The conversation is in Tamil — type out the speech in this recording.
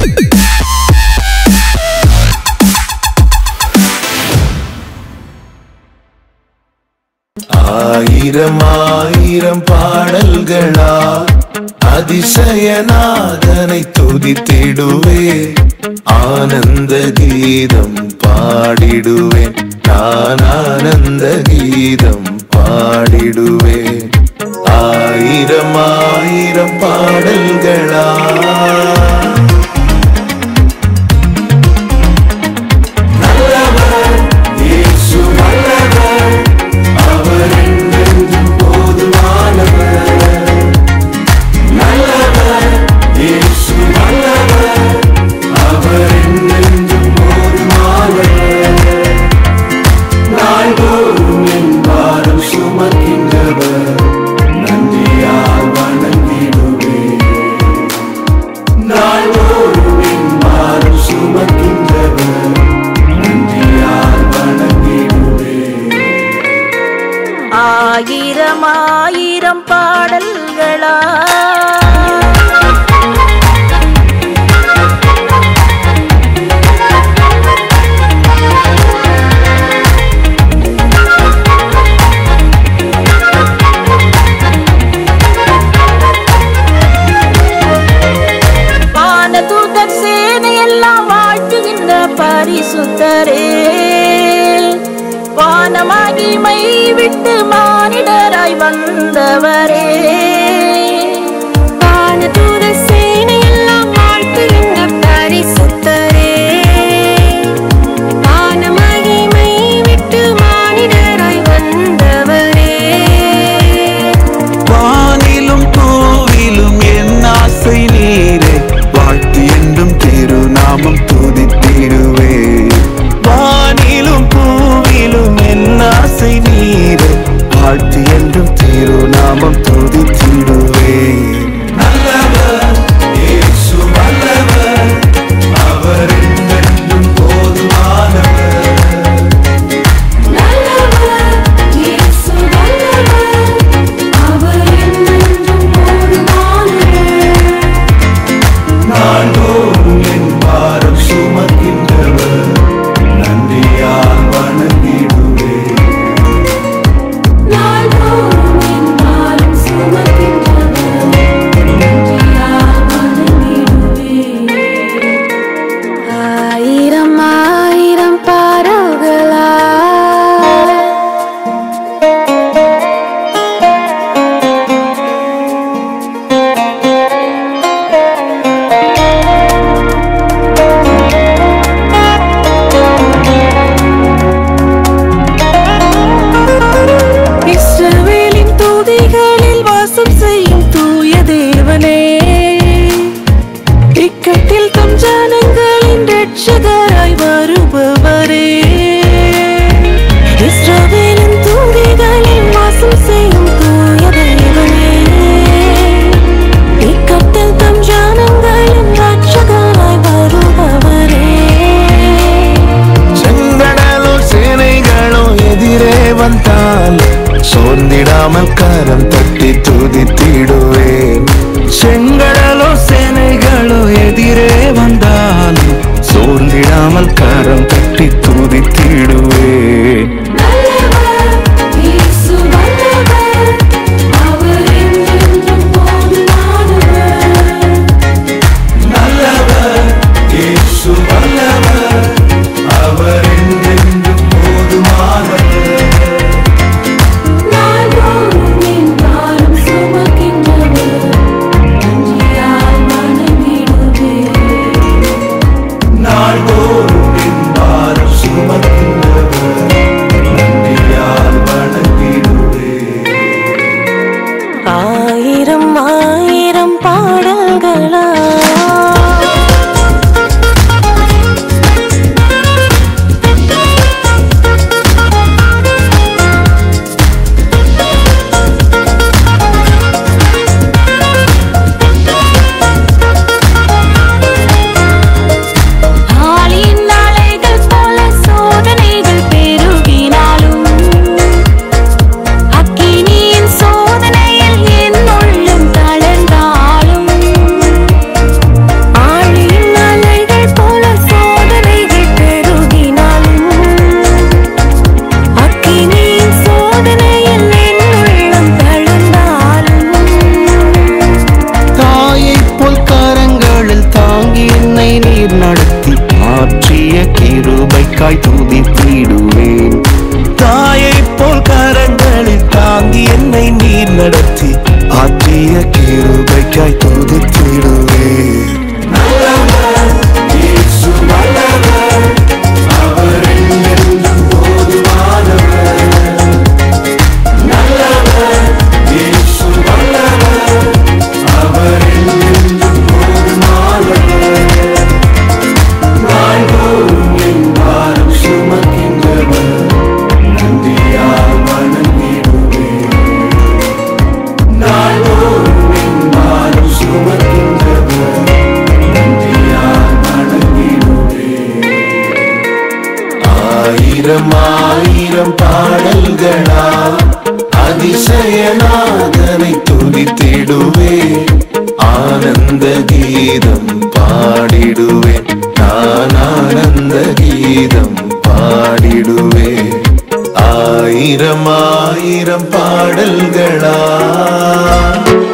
ஆயிரம் ஆயிரம் பாடல்களா அதிசயநாதனை துதித்திடுவே ஆனந்த கீதம் பாடிடுவேன் நான் ஆனந்த கீதம் பாடிடுவேன் ஆயிரம் ஆயிரம் பாடல்களா நல்லவர் இயேசு நல்லவர் அவர் என்றென்றும் போதுமானவர் நல்லவர் இயேசு நல்லவர் அவர் என்றென்றும் போதுமானவர் நாள்தோறும் என் பாரம் சுமக்கின்றவர் நன்றியால் வணங்கிடுவேன் நாள்தோறும் என் பாரம் சுமக்கின்றவர் நன்றியால் வணங்கிடுவேன் ஆயிரம் ஆயிரம் பாடல்களா வானதூதர் சேனையெல்லாம் வாழ்த்துகின்ற பரிசுத்தரே வானமாகிமை விட்டு மானிடராய் வந்தவரே வானதூர சேனையெல்லாம் வாழ்த்துகின்ற பரிசுத்தரே. வானமகிமை விட்டு மானிடராய் வந்தவரே. வானிலும் பூவிலும் என் ஆசை நீரே வாழ்த்து என்றும் திருநாமம் துதித்திடுவே வானிலும் பூவிலும் என் ஆசை நீரே வாழ்த்து என்றும் திருநாமம் துதித்திடுவே ஆயிரம் ஆயிரம் பாடல்களா அதிசயநாதனை துதித்திடுவே ஆனந்த கீதம் பாடிடுவேன் நான் ஆனந்த கீதம் பாடிடுவேன் ஆயிரம் ஆயிரம் பாடல்களா